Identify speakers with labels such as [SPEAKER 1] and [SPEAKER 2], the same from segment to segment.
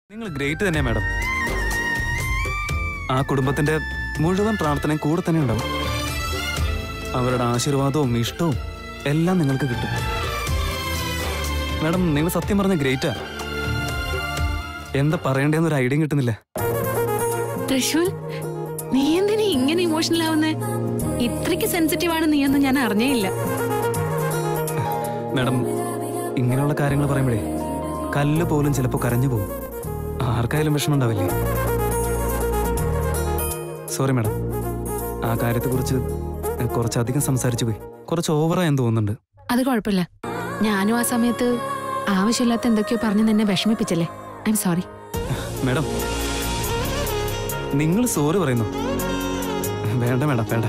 [SPEAKER 1] നിങ്ങൾ ഗ്രേറ്റ് തന്നെ മാഡം ആ കുടുംബത്തിന്റെ മുഴുവൻ പ്രാർത്ഥനയും കൂടെ തന്നെ ഉണ്ടാവും അവരുടെ ആശീർവാദവും ഇഷ്ടവും എല്ലാം നിങ്ങൾക്ക് കിട്ടും മാഡം നിങ്ങൾ സത്യം പറഞ്ഞ ഗ്രേറ്റാ എന്താ പറയണ്ടേന്നൊരു ഐഡിയ കിട്ടുന്നില്ല
[SPEAKER 2] തൃശൂൽ നീ എന്തിനാ ഇങ്ങനെ ഇമോഷണൽ ആവുന്നേ ഇത്രയ്ക്ക് സെൻസിറ്റീവ് ആണ് നീ എന്ന് ഞാൻ അറിഞ്ഞേയില്ല
[SPEAKER 1] മാഡം ഇങ്ങനെയുള്ള കാര്യങ്ങൾ പറയുമ്പോഴേ കല്ല് പോലും ചിലപ്പോൾ കരഞ്ഞു പോകും ആർക്കായാലും വിഷമം ഉണ്ടാവില്ലേ സോറി മാഡം ആ കാര്യത്തെക്കുറിച്ച് കുറച്ചധികം സംസാരിച്ചു പോയി കുറച്ച് ഓവറായെന്ന് തോന്നുന്നുണ്ട്
[SPEAKER 2] അത് കുഴപ്പമില്ല ഞാനും ആ സമയത്ത് ആവശ്യമില്ലാത്ത എന്തൊക്കെയോ പറഞ്ഞ് നിന്നെ വിഷമിപ്പിച്ചല്ലേ ഐ എം സോറി
[SPEAKER 1] മാഡം നിങ്ങൾ സോറി പറയുന്നു വേണ്ട മാഡം വേണ്ട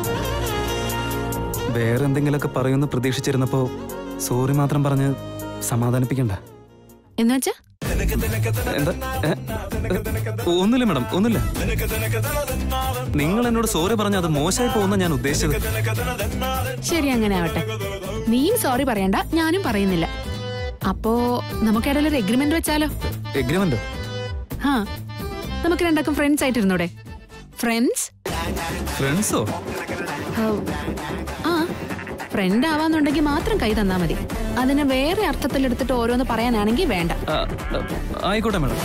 [SPEAKER 1] വേറെ എന്തെങ്കിലുമൊക്കെ പറയുമെന്ന് പ്രതീക്ഷിച്ചിരുന്നപ്പോ സോറി മാത്രം പറഞ്ഞ് സമാധാനിപ്പിക്കണ്ട
[SPEAKER 2] എന്ന് വെച്ചാ
[SPEAKER 1] എന്താ ഏ? ഒന്നുമില്ല മാഡം ഒന്നുമില്ല നിങ്ങൾ എന്നോട് സോറി പറഞ്ഞ അത് മോശമായി പോകുന്ന ഞാൻ ഉദ്ദേശിച്ചത്
[SPEAKER 2] ശരി അങ്ങനെ ആവട്ടെ നീയും സോറി പറയണ്ട ഞാനും പറയുന്നില്ല അപ്പോ നമുക്കിടയിൽ ഒരു എഗ്രിമെന്റ് വെച്ചാലോ
[SPEAKER 1] എഗ്രിമെന്റോ
[SPEAKER 2] ഹാ നമുക്ക് രണ്ടാക്കും ഫ്രണ്ട്സ് ആയിട്ടിരുന്നൂടെ ഫ്രണ്ട്സ്
[SPEAKER 1] ഫ്രണ്ട്സോ
[SPEAKER 2] ആ ഫ്രണ്ട് ആവാന്നുണ്ടെങ്കിൽ മാത്രം കൈ തന്നാ മതി അതിനെ വേറെ അർത്ഥത്തിലെടുത്തിട്ട് ഓരോന്ന് പറയാനാണെങ്കിൽ വേണ്ട
[SPEAKER 1] ആ, ആ, ആയിക്കോട്ടെ മാഡം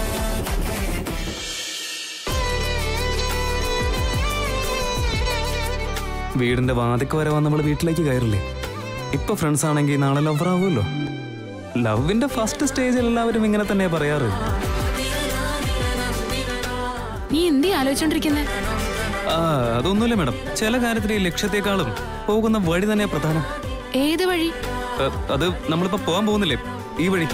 [SPEAKER 1] വീടിന്റെ വാതിക്ക് വരെ വന്ന് നമ്മൾ വീട്ടിലേക്ക് കയറില്ലേ ഇപ്പൊ ഫ്രണ്ട്സ് ആണെങ്കിൽ നാളെ ലവർ ആവുമല്ലോ ലവിന്റെ ഫസ്റ്റ് സ്റ്റേജിൽ എല്ലാവരും ഇങ്ങനെ തന്നെ പറയാറ്
[SPEAKER 2] നീ എന്തീ ആലോചിച്ചോണ്ടിരിക്കുന്നേ
[SPEAKER 1] ആ അതൊന്നുമില്ല മാഡം ചില കാര്യത്തിൽ ഈ ലക്ഷ്യത്തെക്കാളും പോകുന്ന വഴി തന്നെ പ്രധാനം
[SPEAKER 2] ഏത് വഴി
[SPEAKER 1] ഏ, അത് നമ്മളിപ്പോ പോകാൻ പോകുന്നില്ലേ ഈ വഴി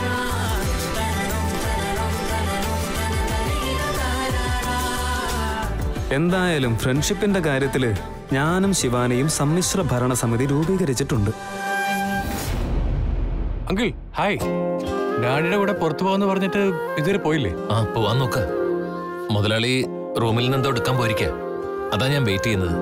[SPEAKER 1] എന്തായാലും ഫ്രണ്ട്ഷിപ്പിന്റെ കാര്യത്തില് ഞാനും ശിവാനിയും സമ്മിശ്ര ഭരണസമിതി രൂപീകരിച്ചിട്ടുണ്ട്
[SPEAKER 3] അങ്കിൾ ഹായ് ഡാഡിയുടെ കൂടെ പുറത്തു പോകാന്ന് പറഞ്ഞിട്ട് ഇതുവരെ പോയില്ലേ
[SPEAKER 4] ആ പോവാൻ നോക്ക് മുതലാളി റൂമിൽ നിന്ന് എന്തോ എടുക്കാൻ പോയിരിക്ക അതാ ഞാൻ വെയിറ്റ് ചെയ്യുന്നത്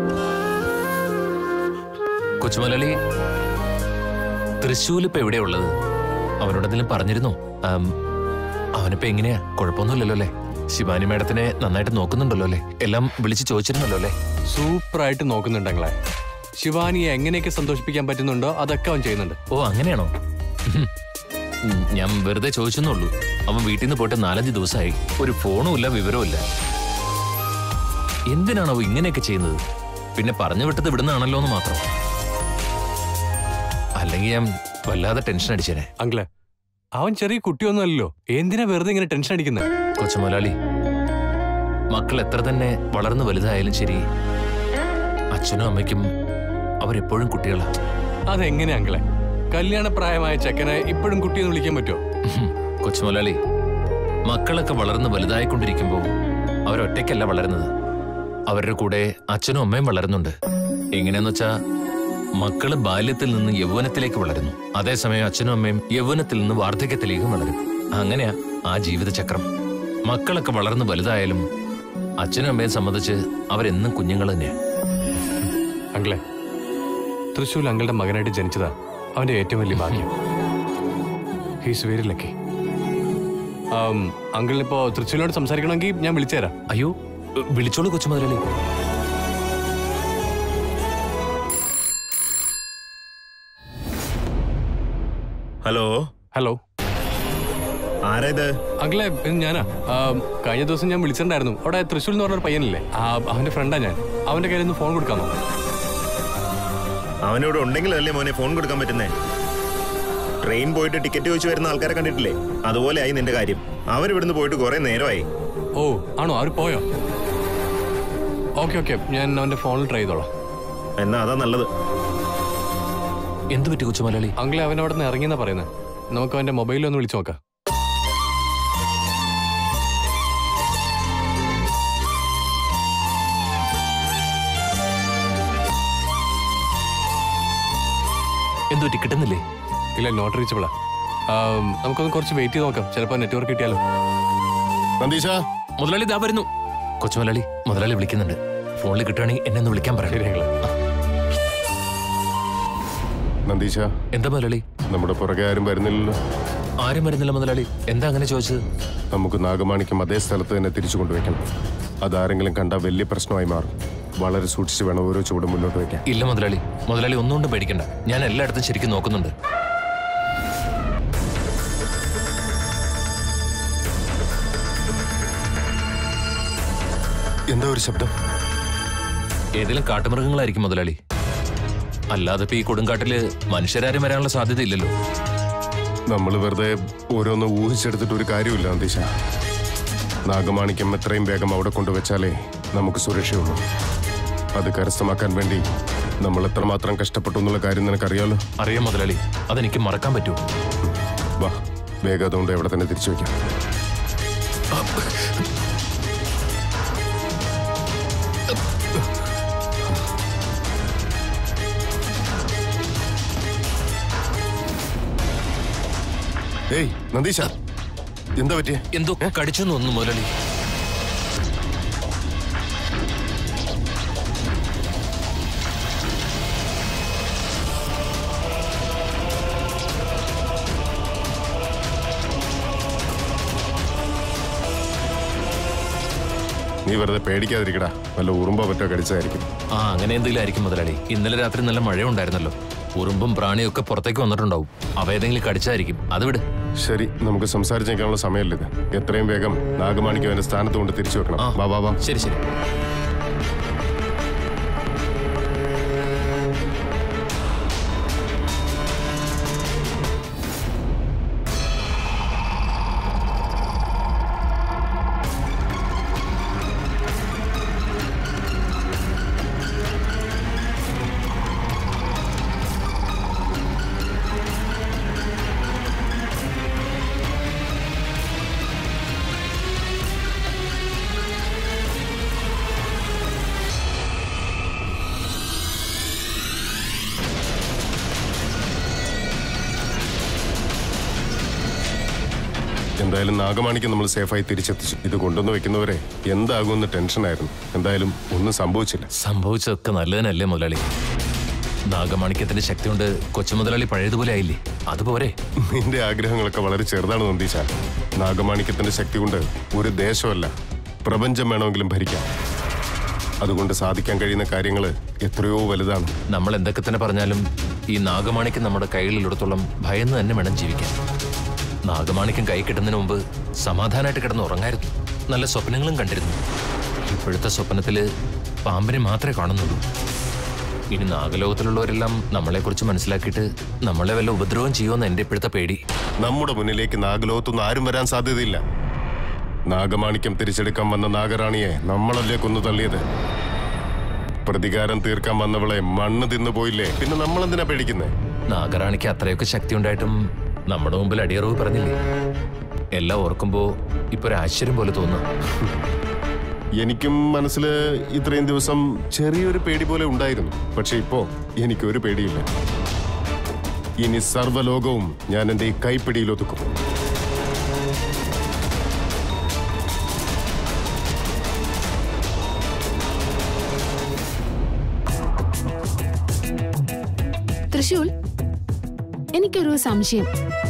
[SPEAKER 4] കൊച്ചുമുതലാളി തൃശ്ശൂൽ ഇപ്പൊ എവിടെയാ ഉള്ളത് അവനോട് എന്തെങ്കിലും പറഞ്ഞിരുന്നോ ആം, അവനിപ്പോ എങ്ങനെയാ കുഴപ്പമൊന്നുമില്ലല്ലോ അല്ലേ ശിവാനി മേഡത്തിനെ നന്നായിട്ട് നോക്കുന്നുണ്ടല്ലോ അല്ലേ എല്ലാം വിളിച്ച് ചോദിച്ചിരുന്നല്ലോ അല്ലേ
[SPEAKER 3] സൂപ്പർ ആയിട്ട് നോക്കുന്നുണ്ട് അങ്ങളെ ശിവാനിയെ എങ്ങനെയൊക്കെ സന്തോഷിപ്പിക്കാൻ പറ്റുന്നുണ്ടോ അതൊക്കെ അവൻ ചെയ്യുന്നുണ്ട്
[SPEAKER 4] ഓ അങ്ങനെയാണോ ഉം. ഉം, ഞാൻ വെറുതെ ചോദിച്ചെന്നുള്ളൂ അവൻ വീട്ടിൽ നിന്ന് പോയിട്ട് നാലഞ്ച് ദിവസമായി ഒരു ഫോണും ഇല്ല വിവരവും ഇല്ല എന്തിനാണോ ഇങ്ങനെയൊക്കെ ചെയ്യുന്നത് പിന്നെ പറഞ്ഞു വിട്ടത് ഇവിടുന്നാണല്ലോ എന്ന് മാത്രം അല്ലെങ്കിൽ ഞാൻ വല്ലാതെ ടെൻഷൻ അടിച്ചേനെ
[SPEAKER 3] അങ്കിളെ അവൻ ചെറിയ കുട്ടിയൊന്നും അല്ലല്ലോ എന്തിനാ വെറുതെ ഇങ്ങനെ ടെൻഷൻ അടിക്കുന്നത്
[SPEAKER 4] കൊച്ചുമുതലാളി മക്കൾ എത്ര തന്നെ വളർന്നു വലുതായാലും ശരി അച്ഛനും അമ്മയ്ക്കും അവരെപ്പോഴും കുട്ടികളാ
[SPEAKER 3] അതെങ്ങനെയാ അങ്കിളെ കല്യാണപ്രായമായ ചെക്കനെ ഇപ്പോഴും കുട്ടിയെന്ന് വിളിക്കാൻ പറ്റുമോ
[SPEAKER 4] ഉഹും. കൊച്ചുമുതലാളി മക്കളൊക്കെ വളർന്ന് വലുതായിക്കൊണ്ടിരിക്കുമ്പോൾ അവരൊറ്റയ്ക്കല്ല വളരുന്നത് അവരുടെ കൂടെ അച്ഛനും അമ്മയും വളരുന്നുണ്ട് എങ്ങനെയാന്ന് വെച്ചാ മക്കള് ബാല്യത്തിൽ നിന്ന് യൗവനത്തിലേക്ക് വളരുന്നു അതേസമയം അച്ഛനും അമ്മയും യൗവനത്തിൽ നിന്ന് വാർദ്ധക്യത്തിലേക്കും വളരും അങ്ങനെയാ ആ ജീവിതചക്രം മക്കളൊക്കെ വളർന്ന് വലുതായാലും അച്ഛനും അമ്മയെ സംബന്ധിച്ച് അവരെന്നും കുഞ്ഞുങ്ങൾ തന്നെയാ
[SPEAKER 3] അങ്കിളെ തൃശ്ശൂർ അങ്കിളുടെ മകനായിട്ട് ജനിച്ചതാ അവന്റെ ഏറ്റവും വലിയ ഭാഗ്യം ഹീസ് വെരി ലക്കി അങ്കിളിനിപ്പോ തൃശ്ശൂരിനോട് സംസാരിക്കണമെങ്കിൽ ഞാൻ വിളിച്ചുതരാം
[SPEAKER 4] അയ്യോ വിളിച്ചോളൂ കൊച്ചുമുതലാളി
[SPEAKER 5] ഹലോ
[SPEAKER 3] ഹലോ
[SPEAKER 5] ആരാ ഇത്
[SPEAKER 3] അങ്കിളെ ഇത് ഞാനാ ആം, കഴിഞ്ഞ ദിവസം ഞാൻ വിളിച്ചിട്ടുണ്ടായിരുന്നു അവിടെ തൃശ്ശൂർ എന്ന് പറഞ്ഞൊരു പയ്യനില്ലേ ആ അവന്റെ ഫ്രണ്ടാ ഞാൻ അവന്റെ കയ്യിൽ നിന്ന് ഫോൺ കൊടുക്കാമോ
[SPEAKER 5] അവനിവിടെ ഉണ്ടെങ്കിലല്ലേ മോനെ ഫോൺ കൊടുക്കാൻ പറ്റുന്നേ ട്രെയിൻ പോയിട്ട് ടിക്കറ്റ് ചോദിച്ചു വരുന്ന ആൾക്കാരെ കണ്ടിട്ടില്ലേ അതുപോലെ ആയി നിന്റെ കാര്യം അവരിവിടുന്ന് പോയിട്ട് കുറെ നേരമായി
[SPEAKER 3] ഓ ആണോ അവർ പോയോ ഓക്കെ ഓക്കെ ഞാൻ അവന്റെ ഫോണിൽ ട്രൈ ചെയ്തോളാം
[SPEAKER 5] എന്നാ അതാ നല്ലത്
[SPEAKER 4] എന്തു പറ്റി കൊച്ചുമുതലാളി
[SPEAKER 3] അങ്കിളെ അവൻ അവിടെ നിന്ന് ഇറങ്ങിയെന്നാ പറയുന്നത് നമുക്ക് അവന്റെ മൊബൈലിൽ ഒന്ന് വിളിച്ചു നോക്കാം
[SPEAKER 4] എന്തു പറ്റി കിട്ടുന്നില്ലേ
[SPEAKER 3] ഇല്ല നോട്ട് റീച്ചബിളാ നമുക്കൊന്ന് കുറച്ച് വെയിറ്റ് ചെയ്ത് നോക്കാം ചിലപ്പോൾ നെറ്റ്വർക്ക് കിട്ടിയാലോ
[SPEAKER 6] നന്ദീശ
[SPEAKER 4] മുതലാളി ഇതാ വരുന്നു കൊച്ചുമുതലാളി മുതലാളി വിളിക്കുന്നുണ്ട് ഫോണിൽ കിട്ടുകയാണെങ്കിൽ എന്നെ ഒന്ന് വിളിക്കാൻ
[SPEAKER 3] ശരി
[SPEAKER 4] പറയാം
[SPEAKER 3] അങ്കിളെ
[SPEAKER 6] നന്ദീശ
[SPEAKER 4] എന്താ മുതലാളി
[SPEAKER 6] നമ്മുടെ പുറകെ ആരും വരുന്നില്ലല്ലോ
[SPEAKER 4] ആരും വരുന്നില്ല മുതലാളി എന്താ അങ്ങനെ ചോദിച്ചത്
[SPEAKER 6] നമുക്ക് നാഗമാണിക്യം അതേ സ്ഥലത്ത് തന്നെ തിരിച്ചു കൊണ്ടുവയ്ക്കണം അതാരെങ്കിലും കണ്ടാൽ വലിയ പ്രശ്നമായി മാറും വളരെ സൂക്ഷിച്ച് വേണം ഓരോ ചുവടും മുന്നോട്ട് വയ്ക്കാൻ
[SPEAKER 4] ഇല്ല മുതലാളി മുതലാളി ഒന്നുകൊണ്ടും പേടിക്കണ്ട ഞാൻ എല്ലായിടത്തും ശരിക്കും നോക്കുന്നുണ്ട്
[SPEAKER 6] എന്താ ഒരു ശബ്ദം
[SPEAKER 4] ഏതെങ്കിലും കാട്ടുമൃഗങ്ങളായിരിക്കും മുതലാളി അല്ലാതെ ഇപ്പൊ ഈ കൊടുങ്കാട്ടില് മനുഷ്യരാരും വരാനുള്ള സാധ്യത ഇല്ലല്ലോ
[SPEAKER 6] നമ്മൾ വെറുതെ ഓരോന്ന് ഊഹിച്ചെടുത്തിട്ട് ഒരു കാര്യമില്ല നന്ദീശ നാഗമാണിക്യം എത്രയും വേഗം അവിടെ കൊണ്ടുവച്ചാലേ നമുക്ക് സുരക്ഷയുള്ളൂ അത് കരസ്ഥമാക്കാൻ വേണ്ടി നമ്മൾ എത്രമാത്രം കഷ്ടപ്പെട്ടു എന്നുള്ള കാര്യം നിനക്കറിയാലോ
[SPEAKER 4] അറിയാം മുതലാളി അതെനിക്ക് മറക്കാൻ പറ്റൂ
[SPEAKER 6] വാ വേഗം അതുകൊണ്ട് എവിടെ തന്നെ തിരിച്ചു വയ്ക്കാം ഏയ് നന്ദീശ എന്താ പറ്റിയ
[SPEAKER 4] എന്തോ കടിച്ചു തോന്നുന്നു മുതലാളി
[SPEAKER 6] നീ വെറുതെ പേടിക്കാതിരിക്കടാ വല്ല ഉറുമ്പോ പറ്റോ കടിച്ചതായിരിക്കും
[SPEAKER 4] ആ അങ്ങനെ എന്തെങ്കിലും ആയിരിക്കും മുതലാളി ഇന്നലെ രാത്രി നല്ല മഴയുണ്ടായിരുന്നല്ലോ ഉറുമ്പും പ്രാണിയൊക്കെ പുറത്തേക്ക് വന്നിട്ടുണ്ടാവും അവ ഏതെങ്കിലും കടിച്ചായിരിക്കും അത് വിട്
[SPEAKER 6] ശരി നമുക്ക് സംസാരിച്ച് നിൽക്കാനുള്ള സമയമല്ല ഇത് എത്രയും വേഗം നാഗമാണിക്യം എന്റെ സ്ഥാനത്ത് കൊണ്ട് തിരിച്ചു വെക്കണം
[SPEAKER 4] ആ.
[SPEAKER 6] വാ വാ വാ
[SPEAKER 4] ശരി ശരി
[SPEAKER 6] എന്തായാലും നാഗമാണിക്യം നമ്മൾ സേഫായി തിരിച്ചെത്തിച്ചു ഇത് കൊണ്ടുവന്ന് വെക്കുന്നവരെ എന്താകുമെന്ന് ടെൻഷനായിരുന്നു എന്തായാലും ഒന്നും സംഭവിച്ചില്ല
[SPEAKER 4] സംഭവിച്ചതൊക്കെ നല്ലതിനല്ലേ മുതലാളി നാഗമാണിക്യത്തിന്റെ ശക്തി കൊണ്ട് കൊച്ചു മുതലാളി പഴയതുപോലെ ആയില്ലേ അതുപോരെ
[SPEAKER 6] നിന്റെ ആഗ്രഹങ്ങളൊക്കെ വളരെ ചെറുതാണ് നന്ദീശ നാഗമാണിക്യത്തിന്റെ ശക്തി കൊണ്ട് ഒരു ദേശമല്ല പ്രപഞ്ചം വേണമെങ്കിലും ഭരിക്കാം അതുകൊണ്ട് സാധിക്കാൻ കഴിയുന്ന കാര്യങ്ങൾ എത്രയോ വലുതാണ്
[SPEAKER 4] നമ്മൾ എന്തൊക്കെ തന്നെ പറഞ്ഞാലും ഈ നാഗമാണിക്യം നമ്മുടെ കൈകളിലെടുത്തോളം ഭയന്ന് തന്നെ വേണം ജീവിക്കാൻ നാഗമാണിക്യം കൈ കിട്ടുന്നതിന് മുമ്പ് സമാധാനമായിട്ട് കിടന്ന് ഉറങ്ങായിരുന്നു നല്ല സ്വപ്നങ്ങളും കണ്ടിരുന്നു ഇപ്പോഴത്തെ സ്വപ്നത്തില് പാമ്പിനെ മാത്രമേ കാണുന്നുള്ളൂ ഇനി നാഗലോകത്തിലുള്ളവരെല്ലാം നമ്മളെക്കുറിച്ച് മനസ്സിലാക്കിയിട്ട് നമ്മളെ വല്ല ഉപദ്രവം ചെയ്യുമെന്ന് എൻ്റെ ഇപ്പോഴത്തെ പേടി
[SPEAKER 6] നമ്മുടെ മുന്നിലേക്ക് നാഗലോകത്തൊന്നും ആരും വരാൻ സാധ്യതയില്ല നാഗമാണിക്യം തിരിച്ചെടുക്കാൻ വന്ന നാഗറാണിയെ നമ്മളല്ലേ കൊന്നു തള്ളിയത് പ്രതികാരം തീർക്കാൻ വന്നവളെ മണ്ണ് തിന്നു പോയില്ലേ പിന്നെ നമ്മളെന്തിനാ പേടിക്കുന്നേ
[SPEAKER 4] നാഗറാണിക്ക് അത്രയൊക്കെ ശക്തി ഉണ്ടായിട്ടും നമ്മുടെ മുമ്പിൽ അടിയറവ് പറഞ്ഞില്ലേ എല്ലാം ഓർക്കുമ്പോ ഇപ്പൊ ഒരു ആശ്ചര്യം പോലെ തോന്നുന്നു
[SPEAKER 6] എനിക്കും മനസ്സിൽ ഇത്രയും ദിവസം ചെറിയൊരു പേടി പോലെ ഉണ്ടായിരുന്നു പക്ഷെ ഇപ്പോ എനിക്കൊരു പേടിയില്ല ഇനി സർവ്വലോകവും ഞാൻ എന്റെ ഈ കൈപ്പിടിയിൽ ഒതുക്കും
[SPEAKER 2] തൃശൂൽ എനിക്കൊരു സംശയം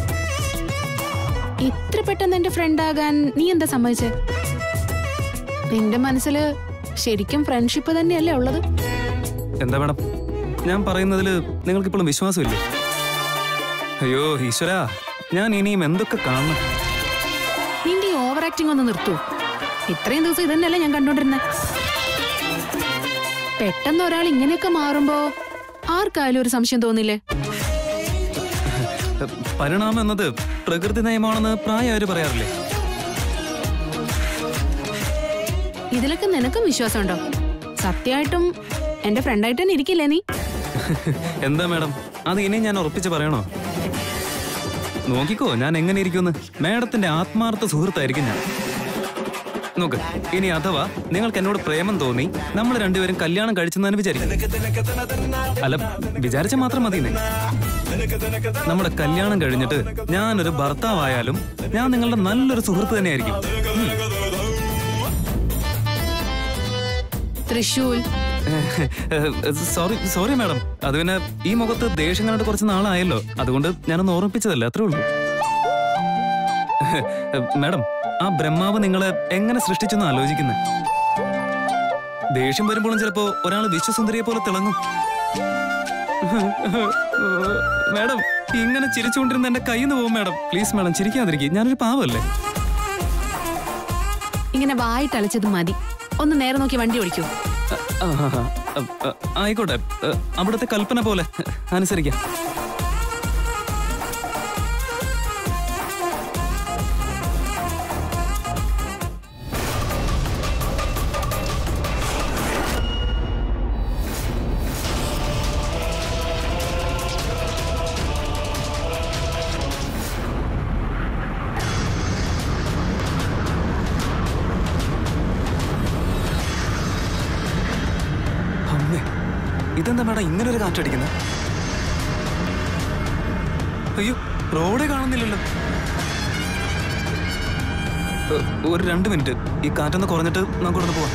[SPEAKER 2] ഇത്ര പെട്ടെന്ന് എന്റെ ഫ്രണ്ട് ആകാൻ നീ എന്താ സമ്മതിച്ചേ നിന്റെ മനസ്സില് ശരിക്കും ഫ്രണ്ട്ഷിപ്പ് തന്നെയല്ലേ ഉള്ളത്
[SPEAKER 1] എന്താ മാഡം ഞാൻ പറയുന്നതിൽ നിങ്ങൾക്കിപ്പോഴും വിശ്വാസമില്ലേ അയ്യോ ഈശ്വര ഞാൻ ഇനിയും എന്തൊക്കെ കാണണം
[SPEAKER 2] നിന്റെ ഈ ഓവർ ആക്ടിംഗ് ഒന്ന് നിർത്തൂ ഇത്രയും ദിവസം ഇതന്നെയല്ലേ ഞാൻ കണ്ടോണ്ടിരുന്നെ പെട്ടെന്ന് ഒരാൾ ഇങ്ങനെയൊക്കെ മാറുമ്പോ ആർക്കായാലും ഒരു സംശയം തോന്നില്ലേ
[SPEAKER 1] പരിണാമം എന്നത് പ്രകൃതി നിയമമാണെന്ന് പ്രായവര് പറയാറില്ലേ
[SPEAKER 2] ഇതിലൊക്കെ നിനക്കും വിശ്വാസമുണ്ടോ സത്യമായിട്ടും എന്റെ ഫ്രണ്ടായിട്ട് തന്നെ ഇരിക്കില്ലേ നീ
[SPEAKER 1] എന്താ മാഡം അത് ഇനിയും ഞാൻ ഉറപ്പിച്ച് പറയണോ നോക്കിക്കോ ഞാൻ എങ്ങനെ ഇരിക്കുമെന്ന് മാഡത്തിന്റെ ആത്മാർത്ഥ സുഹൃത്തായിരിക്കും ഞാൻ നോക്ക് ഇനി അഥവാ നിങ്ങൾക്ക് എന്നോട് പ്രേമം തോന്നി നമ്മൾ രണ്ടുപേരും കല്യാണം കഴിച്ചെന്നു വിചാരിക്കും അല്ല വിചാരിച്ച മാത്രം മതി നമ്മുടെ കല്യാണം കഴിഞ്ഞിട്ട് ഞാനൊരു ഭർത്താവായാലും ഞാൻ നിങ്ങളുടെ നല്ലൊരു സുഹൃത്ത് തന്നെയായിരിക്കും ഉം.
[SPEAKER 2] തൃശൂൽ
[SPEAKER 1] സോറി സോറി മാഡം അത് പിന്നെ ഈ മുഖത്ത് ദേഷ്യം കണ്ടിട്ട് കുറച്ച് നാളായല്ലോ അതുകൊണ്ട് ഞാനൊന്ന് ഓർമ്മിപ്പിച്ചതല്ല അത്രേ ഉള്ളൂ മാഡം ആ ബ്രഹ്മാവ് നിങ്ങളെ എങ്ങനെ സൃഷ്ടിച്ചെന്ന് ആലോചിക്കുന്നത് ദേഷ്യം വരുമ്പോഴും ചിലപ്പോ ഒരാൾ വിശ്വസുന്ദരിയെ പോലെ തിളങ്ങും മാഡം ഇങ്ങനെ ചിരിച്ചുകൊണ്ടിരുന്ന എന്റെ കയ്യിൽ നിന്ന് പോകും മാഡം പ്ലീസ് മാഡം ചിരിക്കാതിരിക്കും ഞാനൊരു പാവല്ലേ
[SPEAKER 2] ഇങ്ങനെ വായിട്ട് അലച്ചത് മതി ഒന്ന് നേരെ നോക്കി വണ്ടി ഓടിക്കൂ
[SPEAKER 1] ആ, ആ, ആ, ആ, ആ, ആയിക്കോട്ടെ ആ, അവിടുത്തെ കൽപ്പന പോലെ അനുസരിക്കാം അമ്മേ ഇതെന്താ മാഡം ഇങ്ങനെ ഒരു കാറ്റടിക്കുന്നത് അയ്യോ റോഡേ കാണുന്നില്ലല്ലോ ഏ, ഒരു രണ്ട് മിനിറ്റ് ഈ കാറ്റൊന്ന് കുറഞ്ഞിട്ട് നമുക്ക് ഇവിടുന്ന് പോവാം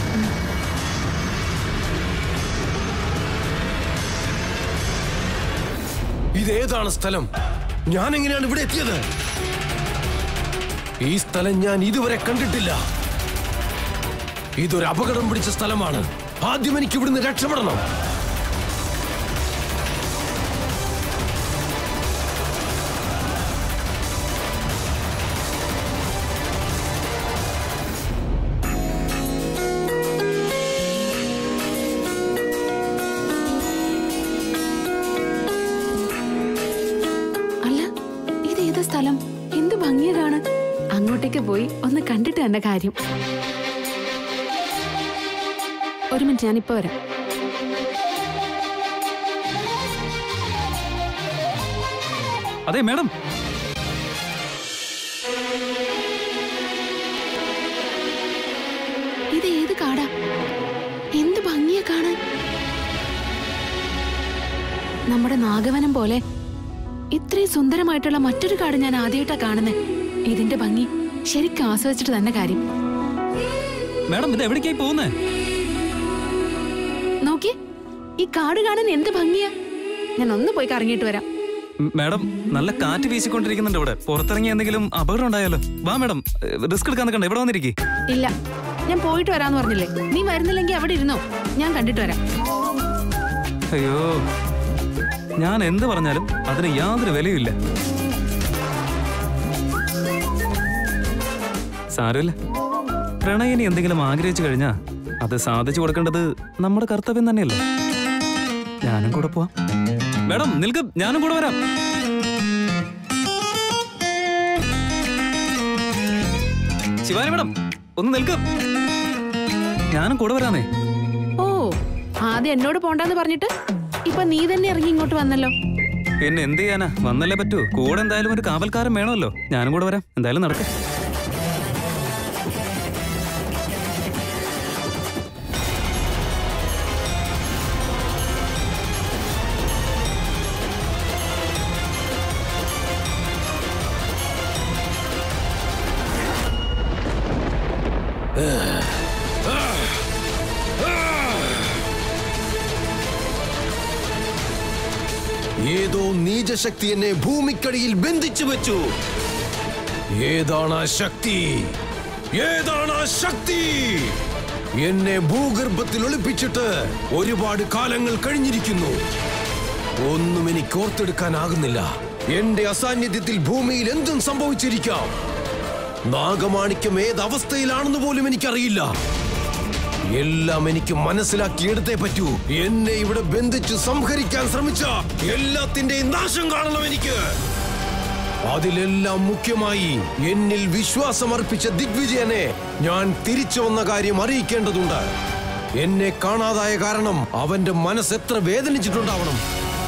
[SPEAKER 3] ഇതേതാണ് സ്ഥലം ഞാൻ എങ്ങനെയാണ് ഇവിടെ എത്തിയത് ഈ സ്ഥലം ഞാൻ ഇതുവരെ കണ്ടിട്ടില്ല ഇതൊരു അപകടം പിടിച്ച സ്ഥലമാണ് ആദ്യം എനിക്ക് ഇവിടുന്ന് രക്ഷപ്പെടണം
[SPEAKER 2] അല്ല ഇത് ഏത് സ്ഥലം എന്ത് ഭംഗിയ കാണാൻ അങ്ങോട്ടേക്ക് പോയി ഒന്ന് കണ്ടിട്ട് തന്നെ കാര്യം ഒരു മിനിറ്റ് ഞാനിപ്പോ വരാം
[SPEAKER 1] അതെ മാഡം
[SPEAKER 2] ഇത് ഏത് കാടാ എന്ത് ഭംഗിയ കാണാൻ നമ്മുടെ നാഗവനം പോലെ ഇത്രയും സുന്ദരമായിട്ടുള്ള മറ്റൊരു കാട് ഞാൻ ആദ്യമായിട്ടാ കാണുന്നത് ഇതിന്റെ ഭംഗി ശരിക്കും ആസ്വദിച്ചിട്ട് തന്നെ കാര്യം
[SPEAKER 1] മാഡം ഇത് എവിടേക്കായി പോകുന്നേ
[SPEAKER 2] നോക്കി ഈ കാട് കാണാൻ എന്ത് ഭംഗിയാ ഞാൻ ഒന്ന് പോയി കറങ്ങിയിട്ട് വരാം
[SPEAKER 1] ഉം, മാഡം നല്ല കാറ്റ് വീശിക്കൊണ്ടിരിക്കുന്നുണ്ട് ഇവിടെ പുറത്തിറങ്ങി എന്തെങ്കിലും അപകടം ഉണ്ടായാലോ വാ മാഡം റിസ്ക് എടുക്കാൻ നിൽക്കണ്ട ഇവിടെ വന്നിരിക്കേ
[SPEAKER 2] ഇല്ല ഞാൻ പോയിട്ട് വരാന്ന് പറഞ്ഞില്ലേ നീ വരുന്നില്ലെങ്കിൽ അവിടെ ഇരുന്നോ ഞാൻ കണ്ടിട്ട് വരാം
[SPEAKER 1] അയ്യോ ഞാൻ എന്ത് പറഞ്ഞാലും അതിന് യാതൊരു വിലയുമില്ല സാരമില്ല പ്രണയിനി എന്തെങ്കിലും ആഗ്രഹിച്ചു കഴിഞ്ഞാ അത് സാധിച്ചു കൊടുക്കേണ്ടത് നമ്മുടെ കർത്തവ്യം തന്നെയല്ലേ ഞാനും കൂടെ പോവാം മേഡം നിൽക്ക് ഞാനും കൂടെ വരാം ശിവാനി മേഡം ഒന്ന് നിൽക്ക് ഞാനും കൂടെ വരാന്നേ
[SPEAKER 2] ഓ ആദ്യം എന്നോട് പോണ്ടെന്ന് പറഞ്ഞിട്ട് ഇപ്പൊ നീ തന്നെ ഇറങ്ങി ഇങ്ങോട്ട് വന്നല്ലോ
[SPEAKER 1] പിന്നെ എന്ത് ചെയ്യാനാ വന്നല്ലേ പറ്റൂ കൂടെ എന്തായാലും ഒരു കാവൽക്കാരൻ വേണമല്ലോ ഞാനും കൂടെ വരാം എന്തായാലും നടക്കും
[SPEAKER 3] ഏതോ നീചശക്തി എന്നെ ഭൂമിക്കടിയിൽ ബന്ധിച്ചു വെച്ചു ഏതാണ് ആ ശക്തി ഏതാണ് ആ ശക്തി എന്നെ ഭൂഗർഭത്തിൽ ഒളിപ്പിച്ചിട്ട് ഒരുപാട് കാലങ്ങൾ കഴിഞ്ഞിരിക്കുന്നു ഒന്നും എനിക്ക് ഓർത്തെടുക്കാനാകുന്നില്ല എന്റെ അസാന്നിധ്യത്തിൽ ഭൂമിയിൽ എന്തും സംഭവിച്ചിരിക്കാം നാഗമാണിക്യം ഏത് അവസ്ഥയിലാണെന്ന് പോലും എനിക്കറിയില്ല എല്ലാം എനിക്ക് മനസ്സിലാക്കിയെടുത്തേ പറ്റൂ എന്നെ ഇവിടെ ബന്ധിച്ച് സംഹരിക്കാൻ ശ്രമിച്ച എല്ലാത്തിന്റെയും നാശം കാണണം എനിക്ക് അതിലെല്ലാം മുഖ്യമായി എന്നിൽ വിശ്വാസം അർപ്പിച്ച ദിഗ്വിജയനെ ഞാൻ തിരിച്ചു വന്ന കാര്യം അറിയിക്കേണ്ടതുണ്ട് എന്നെ കാണാതായ കാരണം അവന്റെ മനസ്സ് എത്ര വേദനിച്ചിട്ടുണ്ടാവണം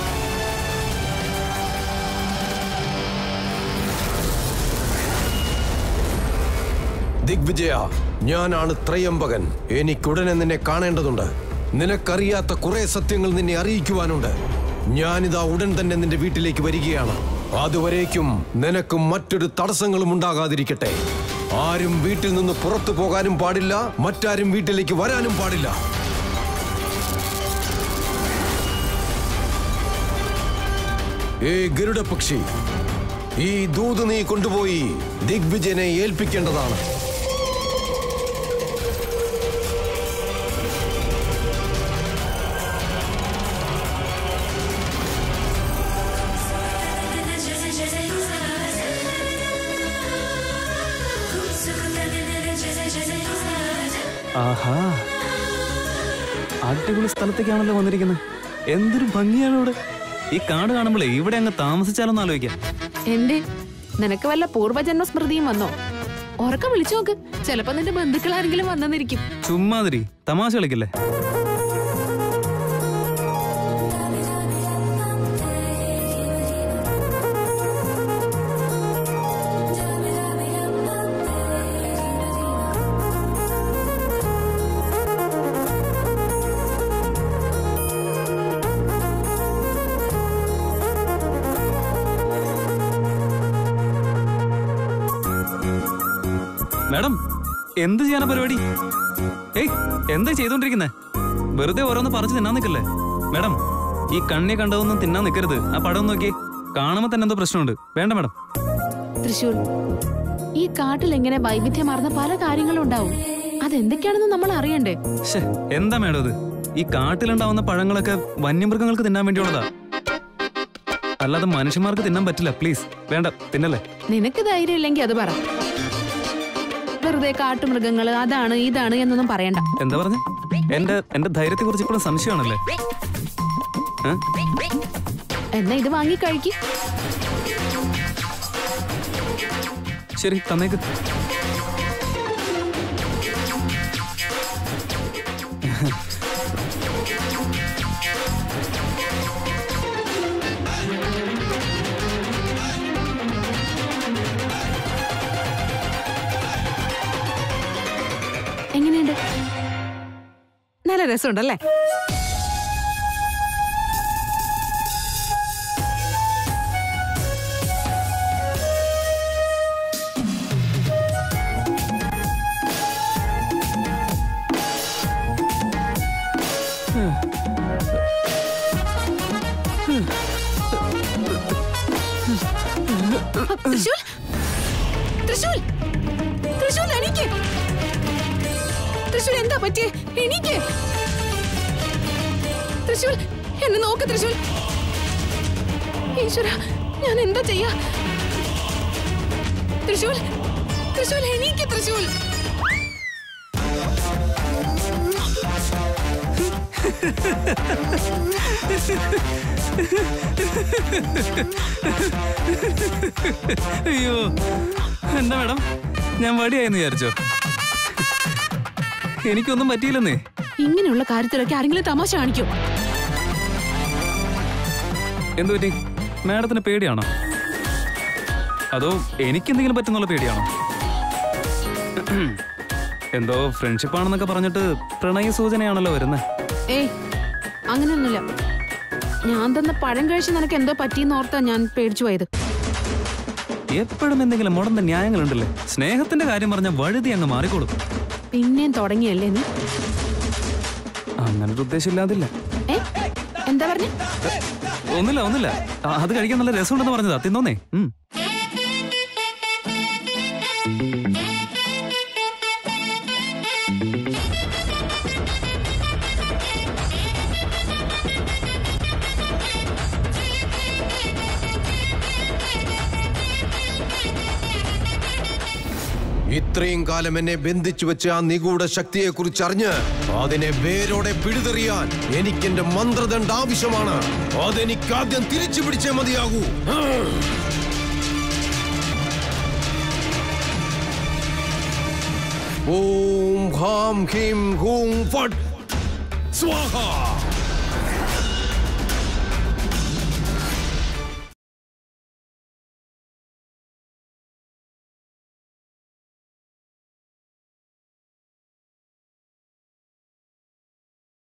[SPEAKER 3] ദിഗ്വിജയ ഞാനാണ് ത്രയംബകൻ എനിക്കുടനെ നിന്നെ കാണേണ്ടതുണ്ട് നിനക്കറിയാത്ത കുറെ സത്യങ്ങൾ നിന്നെ അറിയിക്കുവാനുണ്ട് ഞാനിതാ ഉടൻ തന്നെ നിന്റെ വീട്ടിലേക്ക് വരികയാണ് അതുവരേക്കും നിനക്ക് മറ്റൊരു തടസ്സങ്ങളും ഉണ്ടാകാതിരിക്കട്ടെ ആരും വീട്ടിൽ നിന്ന് പുറത്തു പോകാനും പാടില്ല മറ്റാരും വീട്ടിലേക്ക് വരാനും പാടില്ല ഏ ഗരുഡ പക്ഷി ഈ ദൂത് നീ കൊണ്ടുപോയി ദിഗ്വിജയനെ ഏൽപ്പിക്കേണ്ടതാണ്
[SPEAKER 1] ആഹാ അടിപൊളി സ്ഥലത്തേക്കാണല്ലോ വന്നിരിക്കുന്നത് എന്തൊരു ഭംഗിയാണ് ഇവിടെ ഈ കാട് കാണുമ്പോഴേ ഇവിടെ അങ്ങ് താമസിച്ചാലൊന്ന് ആലോചിക്കാം
[SPEAKER 2] എന്റെ നിനക്ക് വല്ല പൂർവ്വജന്മ സ്മൃതിയും വന്നോ ഉറക്കം വിളിച്ചു നോക്ക് ചിലപ്പോ നിന്റെ ബന്ധുക്കളാരെങ്കിലും വന്നെന്നിരിക്കും
[SPEAKER 1] ചുമ്മാതിരി തമാശ കളിക്കില്ലേ മാഡം എന്ത് ചെയ്യാനാ പരിപാടി ഏയ് എന്താ ചെയ്തോണ്ടിരിക്കുന്നേ വെറുതെ ഓരോന്ന് പറിച്ച് തിന്നാൻ നിൽക്കല്ലേ മാഡം ഈ കണ്ണി കണ്ടതൊന്നും തിന്നാൻ നിൽക്കരുത് ആ പടം നോക്കി കാണുമ്പോ തന്നെ എന്തോ പ്രശ്നമുണ്ട് വേണ്ട മാഡം
[SPEAKER 2] തൃശൂർ ഈ കാട്ടിൽ എങ്ങനെ വൈവിധ്യമാർന്ന പല കാര്യങ്ങളും ഉണ്ടാവും അതെന്തൊക്കെയാണെന്ന് നമ്മൾ അറിയണ്ടേ
[SPEAKER 1] ശ്ശേ, എന്താ മാഡം ഇത് ഈ കാട്ടിലുണ്ടാവുന്ന പഴങ്ങളൊക്കെ വന്യമൃഗങ്ങൾക്ക് തിന്നാൻ വേണ്ടിയുള്ളതാ അല്ലാതെ മനുഷ്യന്മാർക്ക് തിന്നാൻ പറ്റില്ല പ്ലീസ് വേണ്ട തിന്നല്ലേ
[SPEAKER 2] നിനക്ക് ധൈര്യം ഇല്ലെങ്കിൽ അത് പറ വെറുതെ കാട്ടുമൃഗങ്ങള് അതാണ് ഇതാണ് എന്നൊന്നും പറയണ്ട
[SPEAKER 1] എന്താ പറഞ്ഞ എന്റെ എന്റെ ധൈര്യത്തെ കുറിച്ച് ഇപ്പോഴും സംശയമാണല്ലേ ഏ?
[SPEAKER 2] എന്നാ ഇത് വാങ്ങി കഴിക്ക്
[SPEAKER 1] ശരി തന്നേക്ക്
[SPEAKER 2] എങ്ങനെയുണ്ട് നല്ല രസമുണ്ടല്ലേ തൃശൂൽ തൃശൂൽ തൃശൂൽ എണീക്ക് തൃശൂൽ എന്താ പറ്റിയേ എണീക്ക് തൃശൂൽ എന്നെ നോക്ക് തൃശൂൽ ഈശ്വര ഞാൻ എന്താ ചെയ്യാ തൃശൂൽ തൃശൂൽ എണീക്ക് തൃശൂൽ
[SPEAKER 1] അയ്യോ എന്താ മാഡം ഞാൻ വടിയായെന്ന് വിചാരിച്ചോ എനിക്കൊന്നും പറ്റിയില്ലെന്നേ
[SPEAKER 2] ഇങ്ങനെയുള്ള കാര്യത്തിലൊക്കെ ആരെങ്കിലും തമാശ കാണിക്കും
[SPEAKER 1] എന്തു പറ്റി മാഡത്തിന് പേടിയാണോ അതോ എനിക്കെന്തെങ്കിലും പറ്റുന്നുള്ള പേടിയാണോ എന്തോ ഫ്രണ്ട്ഷിപ്പ് ആണെന്നൊക്കെ പറഞ്ഞിട്ട് പ്രണയ സൂചനയാണല്ലോ വരുന്നത്
[SPEAKER 2] ഏയ് അങ്ങനെയൊന്നുമില്ല ഞാൻ തന്ന പഴം കഴിച്ച് നിനക്ക് എന്തോ പറ്റിയെന്ന് ഓർത്താ ഞാൻ പേടിച്ചു പോയത്
[SPEAKER 1] എപ്പോഴും എന്തെങ്കിലും മുടந்த ന്യായങ്ങളുണ്ടല്ലേ സ്നേഹത്തിന്റെ കാര്യം പറഞ്ഞ വഴുതി അങ്ങ് മാറിക്കോളും
[SPEAKER 2] പിന്നെയും തുടങ്ങിയല്ലേ നീ
[SPEAKER 1] അങ്ങനൊരു ഉദ്ദേശമില്ലാതില്ല
[SPEAKER 2] ഏ എന്താ പറഞ്ഞ
[SPEAKER 1] ഒന്നുമില്ല ഒന്നുമില്ല ആ, അത് കഴിക്കാൻ നല്ല രസമുണ്ടെന്ന് പറഞ്ഞതാ തിന്നോന്നേ ഉം.
[SPEAKER 3] ഇത്രയും കാലം എന്നെ ബന്ധിച്ചു വെച്ച ആ നിഗൂഢ ശക്തിയെ കുറിച്ച് അറിഞ്ഞ് അതിനെ വേരോടെ പിഴുതെറിയാൻ എനിക്ക് എന്റെ മന്ത്രദണ്ഡ് ആവശ്യമാണ് അതെനിക്ക് ആദ്യം തിരിച്ചു പിടിച്ചേ മതിയാകൂ ഓം ഹാം ഹീം ഹൂം ഫട്ട് സ്വാഹ